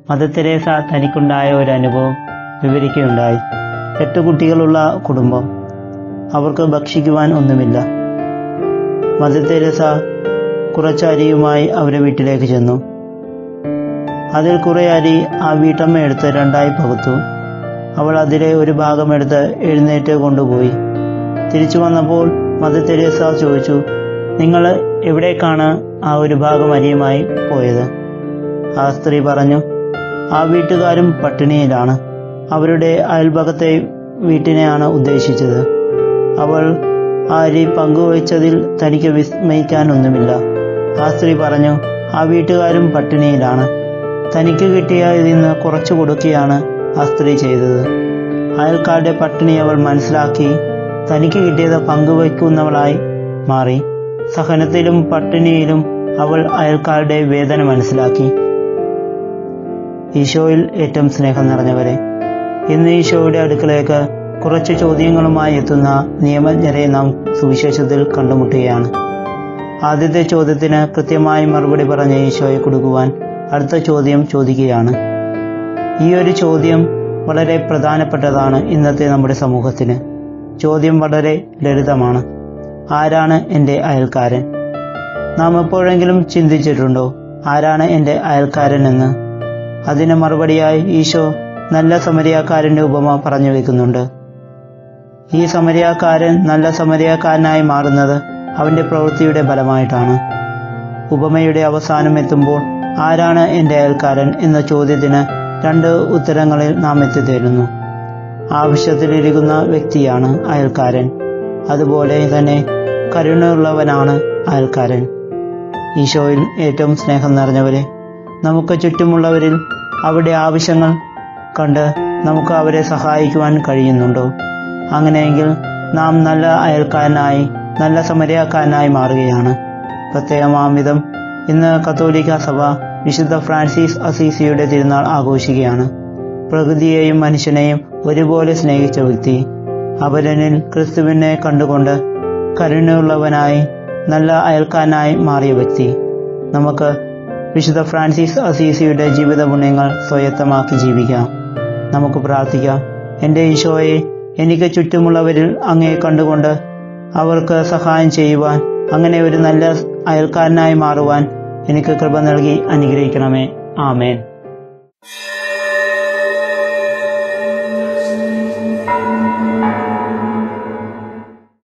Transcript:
mother Teresa തനിക്കുണ്ടായ ഒരു അനുഭവം വിവരിക്കുകയുണ്ടായി എട്ട് കുട്ടികളുള്ള കുടുംബം അവർക്ക് ഭക്ഷിക്കുവാൻ ഒന്നുമില്ല മദർ തെരേസ കുറച്ച് അരിയുമായി അവരുടെ വീട്ടിലേക്ക് ചെന്നു അതിൽ കുറെ അരി ആ വീട്ടമ്മ എടുത്ത് രണ്ടായി പകുത്തു അവൾ അതിലെ ഒരു ഭാഗം എടുത്ത് എഴുന്നേറ്റ് കൊണ്ടുപോയി തിരിച്ചു വന്നപ്പോൾ മദർ തെരേസ ചോദിച്ചു നിങ്ങൾ എവിടേക്കാണ് ആ ഒരു ഭാഗം അരിയുമായി പോയത് ആ സ്ത്രീ പറഞ്ഞു ആ വീട്ടുകാരും പട്ടിണിയിലാണ് അവരുടെ അയൽഭാഗത്തെ വീട്ടിനെയാണ് ഉദ്ദേശിച്ചത് അവൾ ആ അരി പങ്കുവച്ചതിൽ തനിക്ക് വിസ്മയിക്കാനൊന്നുമില്ല ആ സ്ത്രീ പറഞ്ഞു ആ വീട്ടുകാരും പട്ടിണിയിലാണ് തനിക്ക് കിട്ടിയ ഇതിൽ നിന്ന് കുറച്ചു കൊടുക്കുകയാണ് ആ സ്ത്രീ ചെയ്തത് അയൽക്കാരുടെ പട്ടിണി അവൾ മനസ്സിലാക്കി തനിക്ക് കിട്ടിയത് പങ്കുവയ്ക്കുന്നവളായി മാറി സഹനത്തിലും പട്ടിണിയിലും അവൾ അയൽക്കാരുടെ വേദന മനസ്സിലാക്കി ഈശോയിൽ ഏറ്റവും സ്നേഹം നിറഞ്ഞവരെ ഇന്ന് ഈശോയുടെ അടുക്കലേക്ക് കുറച്ച് ചോദ്യങ്ങളുമായി എത്തുന്ന നിയമജ്ഞരെ നാം സുവിശേഷത്തിൽ കണ്ടുമുട്ടുകയാണ് ആദ്യത്തെ ചോദ്യത്തിന് കൃത്യമായി മറുപടി പറഞ്ഞ ഈശോയെ കൊടുക്കുവാൻ അടുത്ത ചോദ്യം ചോദിക്കുകയാണ് ഈ ഒരു ചോദ്യം വളരെ പ്രധാനപ്പെട്ടതാണ് ഇന്നത്തെ നമ്മുടെ സമൂഹത്തിന് ചോദ്യം വളരെ ലളിതമാണ് ആരാണ് എൻ്റെ അയൽക്കാരൻ നാം എപ്പോഴെങ്കിലും ചിന്തിച്ചിട്ടുണ്ടോ ആരാണ് എൻ്റെ അയൽക്കാരൻ എന്ന് അതിന് മറുപടിയായി ഈശോ നല്ല സമരിയാക്കാരൻ്റെ ഉപമ പറഞ്ഞു വെക്കുന്നുണ്ട് ഈ സമരിയാക്കാരൻ നല്ല സമരിയാക്കാരനായി മാറുന്നത് അവന്റെ പ്രവൃത്തിയുടെ ഫലമായിട്ടാണ് ഉപമയുടെ അവസാനം എത്തുമ്പോൾ ആരാണ് എൻ്റെ അയൽക്കാരൻ എന്ന ചോദ്യത്തിന് രണ്ട് ഉത്തരങ്ങളിൽ നാം എത്തിത്തീരുന്നു ആവശ്യത്തിലിരിക്കുന്ന വ്യക്തിയാണ് അയൽക്കാരൻ അതുപോലെ തന്നെ കരുണയുള്ളവനാണ് അയൽക്കാരൻ ഈശോയിൽ ഏറ്റവും സ്നേഹം നിറഞ്ഞവരെ നമുക്ക് ചുറ്റുമുള്ളവരിൽ അവരുടെ ആവശ്യങ്ങൾ കണ്ട് നമുക്ക് അവരെ സഹായിക്കുവാൻ കഴിയുന്നുണ്ടോ അങ്ങനെയെങ്കിൽ നാം നല്ല അയൽക്കാരനായി നല്ല സമരക്കാരനായി മാറുകയാണ് പ്രത്യേകമാമിതം ഇന്ന് കത്തോലിക്ക സഭ വിശുദ്ധ ഫ്രാൻസിസ് അസീസിയുടെ തിരുനാൾ ആഘോഷിക്കുകയാണ് പ്രകൃതിയെയും മനുഷ്യനെയും ഒരുപോലെ സ്നേഹിച്ച വ്യക്തി അപരനിൽ ക്രിസ്തുവിനെ കണ്ടുകൊണ്ട് കരുണയുള്ളവനായി നല്ല അയൽക്കാരനായി മാറിയ വ്യക്തി നമുക്ക് വിശുദ്ധ ഫ്രാൻസിസ് അസീസിയുടെ ജീവിത ഗുണങ്ങൾ സ്വയത്തമാക്കി ജീവിക്കാം നമുക്ക് പ്രാർത്ഥിക്കാം എൻ്റെ ഈശോയെ എനിക്ക് ചുറ്റുമുള്ളവരിൽ അങ്ങേ കണ്ടുകൊണ്ട് അവർക്ക് സഹായം ചെയ്യുവാൻ അങ്ങനെ ഒരു നല്ല അയൽക്കാരനായി മാറുവാൻ എനിക്ക് കൃപ നൽകി അനുഗ്രഹിക്കണമേ ആമേൻ